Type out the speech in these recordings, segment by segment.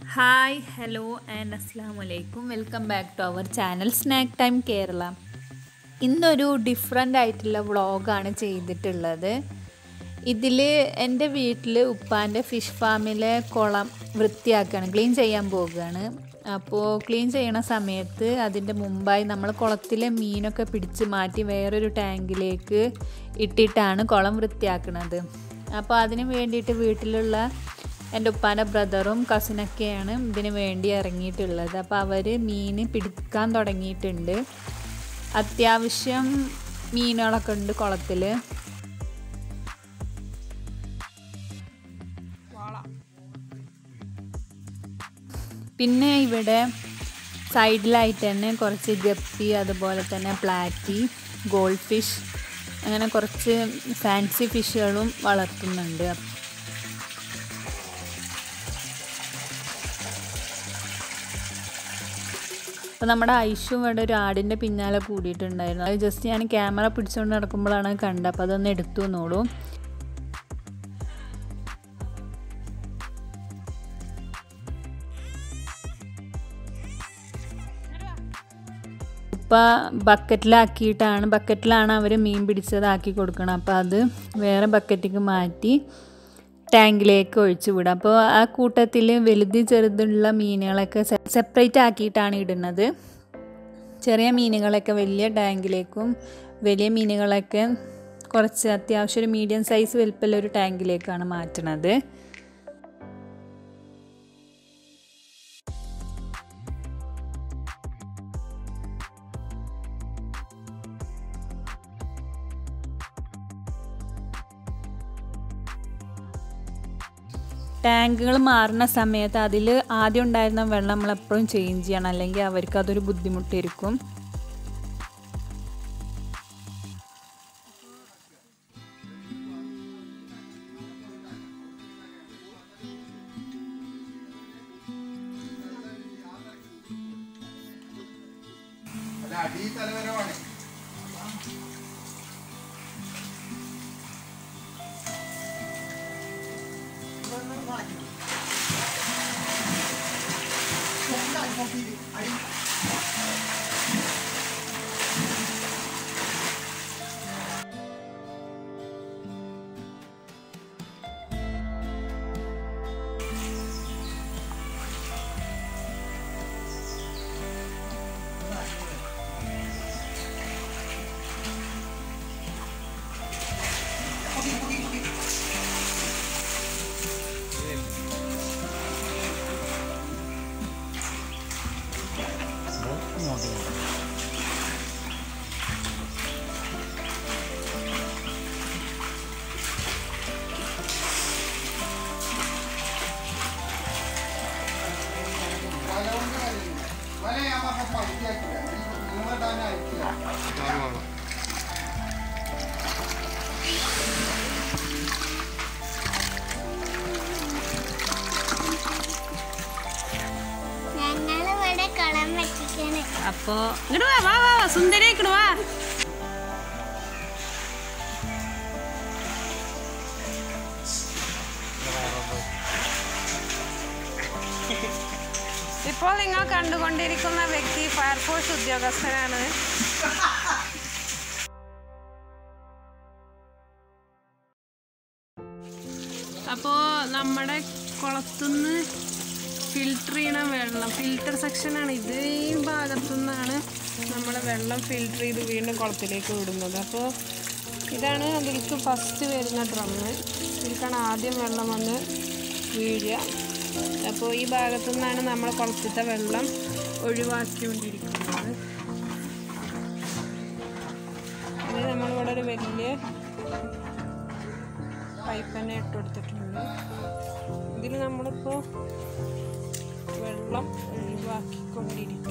hi hello and അസ്സാം വലൈക്കും welcome back to our channel snack time Kerala ഇന്നൊരു different ആയിട്ടുള്ള വ്ളോഗാണ് ചെയ്തിട്ടുള്ളത് ഇതിൽ എൻ്റെ വീട്ടിൽ ഉപ്പാൻ്റെ ഫിഷ് ഫാമിലെ കുളം വൃത്തിയാക്കുകയാണ് ക്ലീൻ ചെയ്യാൻ പോവുകയാണ് അപ്പോൾ ക്ലീൻ ചെയ്യണ സമയത്ത് അതിൻ്റെ മുമ്പായി നമ്മൾ കുളത്തിലെ മീനൊക്കെ പിടിച്ച് മാറ്റി വേറൊരു ടാങ്കിലേക്ക് ഇട്ടിട്ടാണ് കുളം വൃത്തിയാക്കുന്നത് അപ്പോൾ അതിന് വേണ്ടിയിട്ട് വീട്ടിലുള്ള എൻ്റെ ഉപ്പാൻ്റെ ബ്രദറും കസിനൊക്കെയാണ് ഇതിന് വേണ്ടി ഇറങ്ങിയിട്ടുള്ളത് അപ്പോൾ അവർ മീൻ പിടിക്കാൻ തുടങ്ങിയിട്ടുണ്ട് അത്യാവശ്യം മീനുകളൊക്കെ ഉണ്ട് കുളത്തിൽ പിന്നെ ഇവിടെ സൈഡിലായിട്ട് തന്നെ കുറച്ച് ഗപ്പി അതുപോലെ തന്നെ പ്ലാറ്റി ഗോൾഡ് ഫിഷ് അങ്ങനെ കുറച്ച് ഫാൻസി ഫിഷുകളും വളർത്തുന്നുണ്ട് അപ്പോൾ നമ്മുടെ ഐഷു ഇവിടെ ഒരു ആടിൻ്റെ പിന്നാലെ കൂടിയിട്ടുണ്ടായിരുന്നു അത് ജസ്റ്റ് ഞാൻ ക്യാമറ പിടിച്ചുകൊണ്ട് നടക്കുമ്പോഴാണ് കണ്ടത് അപ്പോൾ അതൊന്ന് എടുത്തു എന്നോളൂ ഉപ്പ ബക്കറ്റിലാക്കിയിട്ടാണ് ബക്കറ്റിലാണ് അവർ മീൻ പിടിച്ചതാക്കി കൊടുക്കണം അപ്പോൾ അത് വേറെ ബക്കറ്റിക്ക് മാറ്റി ടാങ്കിലേക്ക് ഒഴിച്ചു വിടും അപ്പോൾ ആ കൂട്ടത്തിൽ വലുത് ചെറുതുള്ള മീനുകളൊക്കെ സെപ്പറേറ്റ് ആക്കിയിട്ടാണ് ഇടുന്നത് ചെറിയ മീനുകളൊക്കെ വലിയ ടാങ്കിലേക്കും വലിയ മീനുകളൊക്കെ കുറച്ച് അത്യാവശ്യം ഒരു മീഡിയം സൈസ് വലുപ്പമുള്ള ഒരു ടാങ്കിലേക്കാണ് മാറ്റുന്നത് ടാങ്കുകൾ മാറുന്ന സമയത്ത് അതിൽ ആദ്യം ഉണ്ടായിരുന്ന വെള്ളം നമ്മളെപ്പോഴും ചേഞ്ച് ചെയ്യണം അല്ലെങ്കിൽ അവർക്ക് അതൊരു ബുദ്ധിമുട്ടായിരിക്കും അടി തലവരവാണ് വല ഞാൻ പറഞ്ഞ പൈസയാക്കില്ല നിങ്ങളിടാൻ അയക്കില്ല ഞങ്ങളിവിടെ കളം വെച്ചിട്ടാണ് അപ്പോൾ ഇങ്ങോട്ട് വാ വാ വാ വാ സുന്ദരി ഇങ്ങോട്ട് വാ ഇപ്പോൾ നിങ്ങൾ കണ്ടുകൊണ്ടിരിക്കുന്ന വ്യക്തി ഫയർഫോഴ്സ് ഉദ്യോഗസ്ഥനാണ് അപ്പോൾ നമ്മുടെ കുളത്തുനിന്ന് ഫിൽട്ടർ ചെയ്യണ വെള്ളം ഫിൽട്ടർ സെക്ഷനാണ് ഇത് ഈ ഭാഗത്തുനിന്നാണ് നമ്മുടെ വെള്ളം ഫിൽട്ടർ ചെയ്ത് വീണ്ടും കുളത്തിലേക്ക് വിടുന്നത് അപ്പോൾ ഇതാണ് അതിലേക്ക് ഫസ്റ്റ് വരുന്ന ഡ്രമ്മ് ഇതിലേക്കാണ് ആദ്യം വെള്ളം വന്ന് വീഴുക അപ്പോൾ ഈ ഭാഗത്തു നിന്നാണ് നമ്മൾ കുളത്തിലത്തെ വെള്ളം ഒഴിവാക്കിക്കൊണ്ടിരിക്കുന്നത് ഇത് നമ്മളിവിടെ ഒരു വലിയ പൈപ്പ് തന്നെ ഇട്ട് കൊടുത്തിട്ടുണ്ട് ഇതിൽ നമ്മളിപ്പോൾ വെള്ളം ഒഴിവാക്കിക്കൊണ്ടിരിക്കും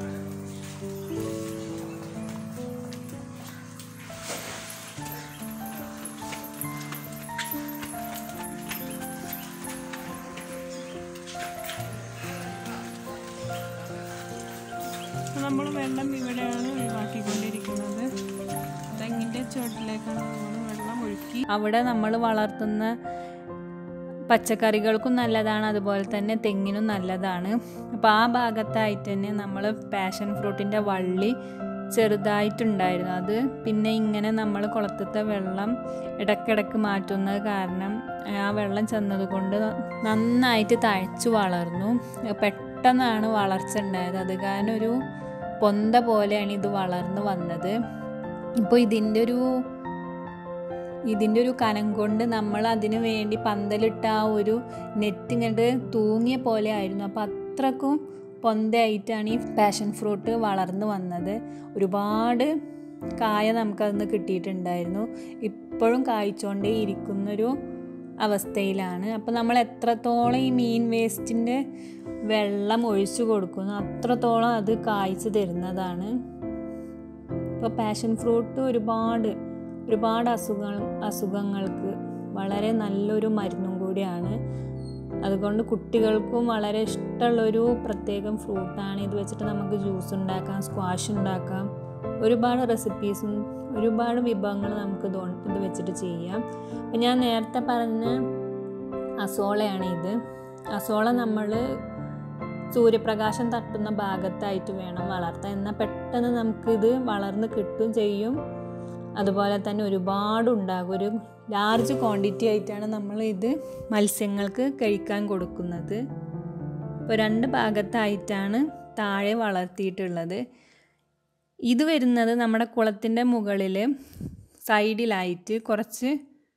നമ്മൾ വെള്ളം ഇവിടെയാണ് ഒഴിവാക്കിക്കൊണ്ടിരിക്കുന്നത് തെങ്ങിൻ്റെ ചുവട്ടിലേക്കാണ് നമ്മൾ വെള്ളം ഒഴുക്കി അവിടെ നമ്മൾ വളർത്തുന്ന പച്ചക്കറികൾക്കും നല്ലതാണ് അതുപോലെ തന്നെ തെങ്ങിനും നല്ലതാണ് അപ്പോൾ ആ ഭാഗത്തായിട്ട് തന്നെ നമ്മൾ പാഷൻ ഫ്രൂട്ടിൻ്റെ വള്ളി ചെറുതായിട്ടുണ്ടായിരുന്നു അത് പിന്നെ ഇങ്ങനെ നമ്മൾ കുളത്തത്തെ വെള്ളം ഇടയ്ക്കിടയ്ക്ക് മാറ്റുന്നത് കാരണം ആ വെള്ളം ചെന്നതുകൊണ്ട് നന്നായിട്ട് തഴച്ചു വളർന്നു പെട്ടെന്നാണ് വളർച്ച ഉണ്ടായത് അത് കാരണം ഒരു പൊന്ത പോലെയാണ് ഇത് വളർന്നു വന്നത് ഇപ്പോൾ ഇതിൻ്റെ ഒരു ഇതിൻ്റെ ഒരു കനം കൊണ്ട് നമ്മൾ അതിനു വേണ്ടി പന്തലിട്ട ആ ഒരു നെറ്റ് ഇങ്ങോട്ട് തൂങ്ങിയ പോലെ ആയിരുന്നു അപ്പോൾ അത്രക്കും പൊന്തയായിട്ടാണ് ഈ പാഷൻ ഫ്രൂട്ട് വളർന്നു വന്നത് ഒരുപാട് കായ നമുക്കതിന്ന് കിട്ടിയിട്ടുണ്ടായിരുന്നു ഇപ്പോഴും കായ്ച്ചുകൊണ്ടേ ഇരിക്കുന്നൊരു അവസ്ഥയിലാണ് അപ്പോൾ നമ്മൾ എത്രത്തോളം ഈ മീൻ വേസ്റ്റിൻ്റെ വെള്ളം ഒഴിച്ചു കൊടുക്കുന്നു അത്രത്തോളം അത് കായ്ച്ചു തരുന്നതാണ് ഇപ്പോൾ പാഷൻ ഫ്രൂട്ട് ഒരുപാട് ഒരുപാട് അസുഖങ്ങൾ അസുഖങ്ങൾക്ക് വളരെ നല്ലൊരു മരുന്നും കൂടിയാണ് അതുകൊണ്ട് കുട്ടികൾക്കും വളരെ ഇഷ്ടമുള്ളൊരു പ്രത്യേകം ഫ്രൂട്ടാണ് ഇത് വെച്ചിട്ട് നമുക്ക് ജ്യൂസ് ഉണ്ടാക്കാം സ്ക്വാഷ് ഉണ്ടാക്കാം ഒരുപാട് റെസിപ്പീസും ഒരുപാട് വിഭവങ്ങൾ നമുക്ക് ഇത് കൊണ്ട് ഇത് വെച്ചിട്ട് ചെയ്യാം അപ്പം ഞാൻ നേരത്തെ പറഞ്ഞ അസോളയാണ് ഇത് അസോള നമ്മൾ സൂര്യപ്രകാശം തട്ടുന്ന ഭാഗത്തായിട്ട് വേണം വളർത്താൻ എന്നാൽ പെട്ടെന്ന് നമുക്കിത് വളർന്ന് കിട്ടും ചെയ്യും അതുപോലെ തന്നെ ഒരുപാട് ഉണ്ടാകും ഒരു ലാർജ് ക്വാണ്ടിറ്റി ആയിട്ടാണ് നമ്മൾ ഇത് മത്സ്യങ്ങൾക്ക് കഴിക്കാൻ കൊടുക്കുന്നത് ഇപ്പോൾ രണ്ട് ഭാഗത്തായിട്ടാണ് താഴെ വളർത്തിയിട്ടുള്ളത് ഇത് വരുന്നത് നമ്മുടെ കുളത്തിൻ്റെ മുകളിൽ സൈഡിലായിട്ട് കുറച്ച്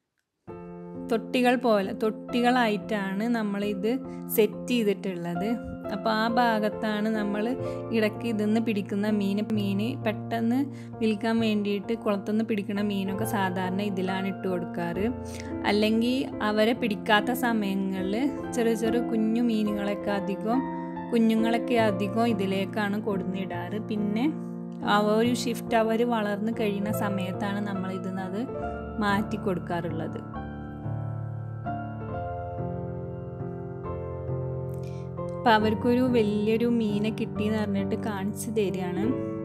തൊട്ടികൾ പോലെ തൊട്ടികളായിട്ടാണ് നമ്മളിത് സെറ്റ് ചെയ്തിട്ടുള്ളത് അപ്പോൾ ആ ഭാഗത്താണ് നമ്മൾ ഇടയ്ക്ക് ഇതിന്ന് പിടിക്കുന്ന മീൻ മീൻ പെട്ടെന്ന് വിൽക്കാൻ വേണ്ടിയിട്ട് കുളത്തുനിന്ന് പിടിക്കുന്ന മീനൊക്കെ സാധാരണ ഇതിലാണ് ഇട്ട് കൊടുക്കാറ് അല്ലെങ്കിൽ അവരെ പിടിക്കാത്ത സമയങ്ങളിൽ ചെറിയ ചെറിയ കുഞ്ഞു മീനുകളൊക്കെ അധികം കുഞ്ഞുങ്ങളൊക്കെ അധികം ഇതിലേക്കാണ് കൊടുന്നിടാറ് പിന്നെ ആ ഒരു ഷിഫ്റ്റ് അവർ വളർന്നു കഴിയുന്ന സമയത്താണ് നമ്മൾ ഇതിന്ന് അത് മാറ്റി കൊടുക്കാറുള്ളത് അപ്പം അവർക്കൊരു വലിയൊരു മീനെ കിട്ടിയെന്ന് പറഞ്ഞിട്ട് കാണിച്ചു തരികയാണ്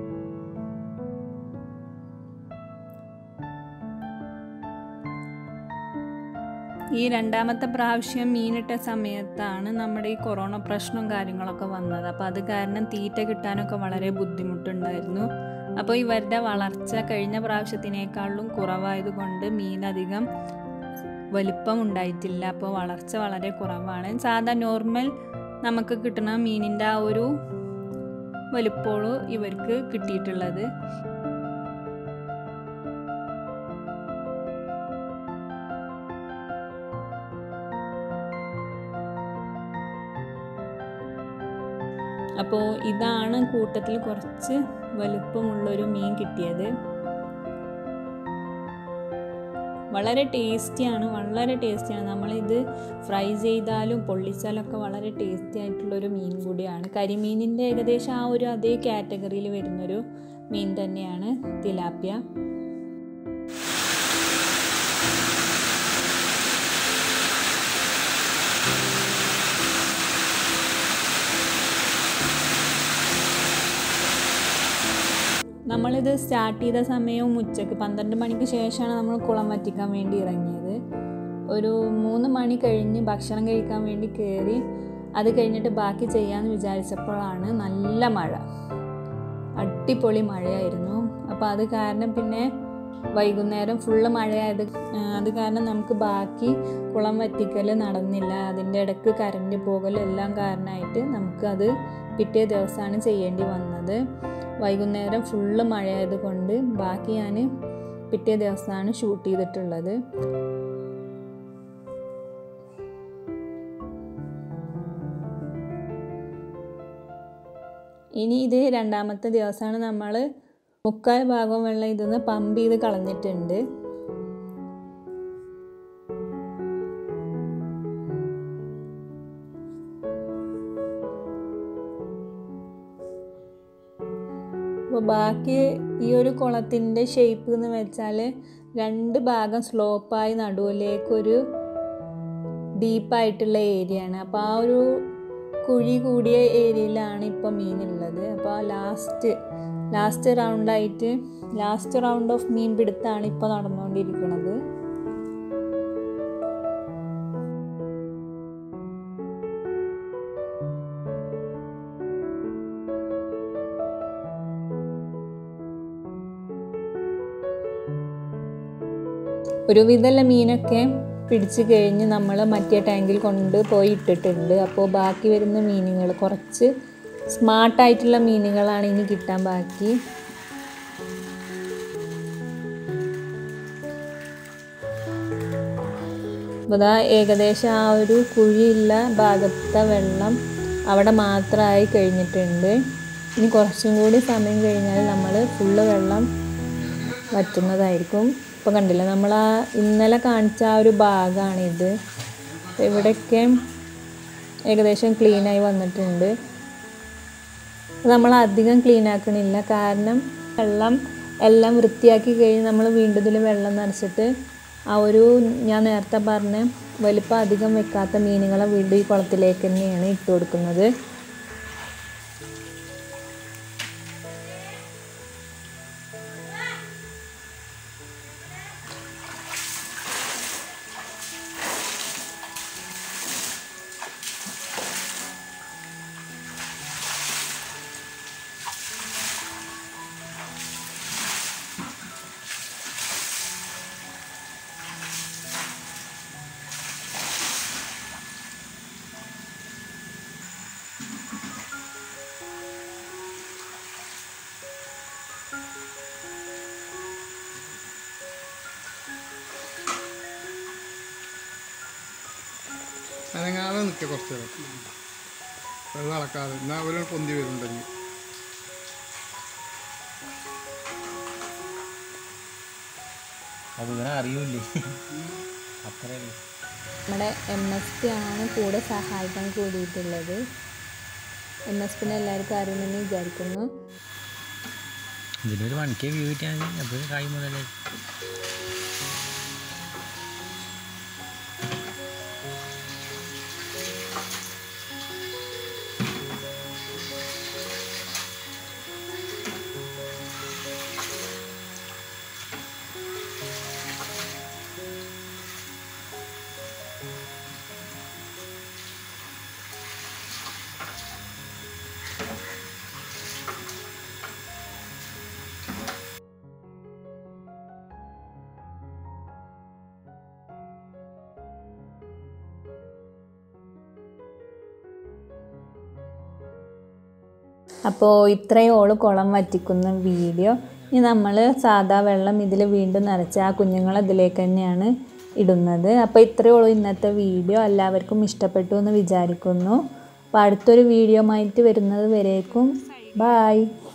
ഈ രണ്ടാമത്തെ പ്രാവശ്യം മീനിട്ട സമയത്താണ് നമ്മുടെ ഈ കൊറോണ പ്രശ്നവും കാര്യങ്ങളൊക്കെ വന്നത് അപ്പോൾ അത് കാരണം തീറ്റ കിട്ടാനൊക്കെ വളരെ ബുദ്ധിമുട്ടുണ്ടായിരുന്നു അപ്പോൾ ഇവരുടെ വളർച്ച കഴിഞ്ഞ പ്രാവശ്യത്തിനേക്കാളും കുറവായതുകൊണ്ട് മീൻ അധികം വലിപ്പം ഉണ്ടായിട്ടില്ല അപ്പോൾ വളർച്ച വളരെ കുറവാണ് സാധാ നോർമൽ നമുക്ക് കിട്ടുന്ന മീനിൻ്റെ ആ ഒരു വലിപ്പോള് ഇവർക്ക് കിട്ടിയിട്ടുള്ളത് അപ്പോൾ ഇതാണ് കൂട്ടത്തിൽ കുറച്ച് വലുപ്പമുള്ളൊരു മീൻ കിട്ടിയത് വളരെ ടേസ്റ്റിയാണ് വളരെ ടേസ്റ്റിയാണ് നമ്മളിത് ഫ്രൈ ചെയ്താലും പൊള്ളിച്ചാലും ഒക്കെ വളരെ ടേസ്റ്റി ആയിട്ടുള്ളൊരു മീൻ കൂടിയാണ് കരിമീനിൻ്റെ ഏകദേശം ആ ഒരു അതേ കാറ്റഗറിയിൽ വരുന്നൊരു മീൻ തന്നെയാണ് തിലാപ്പിയ നമ്മളിത് സ്റ്റാർട്ട് ചെയ്ത സമയവും ഉച്ചയ്ക്ക് പന്ത്രണ്ട് മണിക്ക് ശേഷമാണ് നമ്മൾ കുളം വറ്റിക്കാൻ വേണ്ടി ഇറങ്ങിയത് ഒരു മൂന്ന് മണി കഴിഞ്ഞ് ഭക്ഷണം കഴിക്കാൻ വേണ്ടി കയറി അത് കഴിഞ്ഞിട്ട് ബാക്കി ചെയ്യാമെന്ന് വിചാരിച്ചപ്പോഴാണ് നല്ല മഴ അടിപൊളി മഴയായിരുന്നു അപ്പോൾ അത് കാരണം പിന്നെ വൈകുന്നേരം ഫുള്ള് മഴയായത് അത് കാരണം നമുക്ക് ബാക്കി കുളം വറ്റിക്കൽ നടന്നില്ല അതിൻ്റെ ഇടയ്ക്ക് കറണ്ട് പോകലും എല്ലാം കാരണമായിട്ട് നമുക്കത് പിറ്റേ ദിവസമാണ് ചെയ്യേണ്ടി വന്നത് വൈകുന്നേരം ഫുള്ള് മഴയായത് കൊണ്ട് ബാക്കി ഞാൻ പിറ്റേ ദിവസമാണ് ഷൂട്ട് ചെയ്തിട്ടുള്ളത് ഇനി ഇത് രണ്ടാമത്തെ ദിവസമാണ് നമ്മൾ മുക്കാൽ ഭാഗം വെള്ളം ഇതിന്ന് പമ്പ് ചെയ്ത് കളഞ്ഞിട്ടുണ്ട് അപ്പോൾ ബാക്കി ഈ ഒരു കുളത്തിൻ്റെ ഷേപ്പ് എന്ന് വെച്ചാൽ രണ്ട് ഭാഗം സ്ലോപ്പായി നടുവിലേക്കൊരു ഡീപ്പായിട്ടുള്ള ഏരിയ ആണ് അപ്പോൾ ആ ഒരു കുഴി കൂടിയ ഏരിയയിലാണ് ഇപ്പോൾ മീനുള്ളത് അപ്പോൾ ലാസ്റ്റ് ലാസ്റ്റ് റൗണ്ടായിട്ട് ലാസ്റ്റ് റൗണ്ട് ഓഫ് മീൻ പിടുത്താണ് ഇപ്പോൾ നടന്നുകൊണ്ടിരിക്കുന്നത് ഒരുവിധമുള്ള മീനൊക്കെ പിടിച്ച് കഴിഞ്ഞ് നമ്മൾ മറ്റേ ടാങ്കിൽ കൊണ്ട് പോയി ഇട്ടിട്ടുണ്ട് അപ്പോൾ ബാക്കി വരുന്ന മീനുകൾ കുറച്ച് സ്മാർട്ടായിട്ടുള്ള മീനുകളാണ് ഇനി കിട്ടാൻ ബാക്കി അപ്പോൾ ദാ ഏകദേശം ആ ഒരു കുഴിയുള്ള ഭാഗത്തെ വെള്ളം അവിടെ മാത്രമായി കഴിഞ്ഞിട്ടുണ്ട് ഇനി കുറച്ചും കൂടി സമയം കഴിഞ്ഞാൽ നമ്മൾ ഫുള്ള് വെള്ളം വറ്റുന്നതായിരിക്കും ഇപ്പോൾ കണ്ടില്ല നമ്മൾ ആ ഇന്നലെ കാണിച്ച ആ ഒരു ഭാഗമാണിത് അപ്പോൾ ഇവിടെയൊക്കെ ഏകദേശം ക്ലീനായി വന്നിട്ടുണ്ട് നമ്മൾ അധികം ക്ലീൻ ആക്കണില്ല കാരണം വെള്ളം എല്ലാം വൃത്തിയാക്കി കഴിഞ്ഞ് നമ്മൾ വീണ്ടും ഇതിൽ വെള്ളം നിറച്ചിട്ട് ആ ഒരു ഞാൻ നേരത്തെ പറഞ്ഞ വലിപ്പം അധികം വെക്കാത്ത മീനുകളെ വീണ്ടും ഈ കുളത്തിലേക്ക് തന്നെയാണ് ഇട്ട് കൊടുക്കുന്നത് അനങ്ങാതെ നിൽക്കുക കുറച്ച് നേരം വെള്ളം അളക്കാതെ എന്നാൽ അവര് പൊന്തി വരുന്നുണ്ടെങ്കിൽ അത് ഇവനെ അറിയൂലേ അത്രയല്ലേ നമ്മുടെ എം എസ് പി ആണ് കൂടെ സഹായിക്കാൻ കൂടിയിട്ടുള്ളത് എം എസ് പിന്നെ എല്ലാവർക്കും അറിയുമെന്ന് വിചാരിക്കുന്നു ഇതിലൊരു വൺ കെ വ്യൂ കിട്ടിയാൽ മതി അപ്പോൾ കായ് മുതലേ അപ്പോൾ ഇത്രയും ഓള് കുളം വറ്റിക്കുന്ന വീഡിയോ ഇനി നമ്മൾ സാധാ വെള്ളം ഇതിൽ വീണ്ടും നിറച്ച് ആ കുഞ്ഞുങ്ങളെ ഇതിലേക്ക് തന്നെയാണ് ഇടുന്നത് അപ്പോൾ ഇത്രയേ ഉള്ളൂ ഇന്നത്തെ വീഡിയോ എല്ലാവർക്കും ഇഷ്ടപ്പെട്ടു എന്ന് വിചാരിക്കുന്നു അപ്പോൾ അടുത്തൊരു വീഡിയോ ആയിട്ട് വരുന്നത് വരേക്കും ബായ്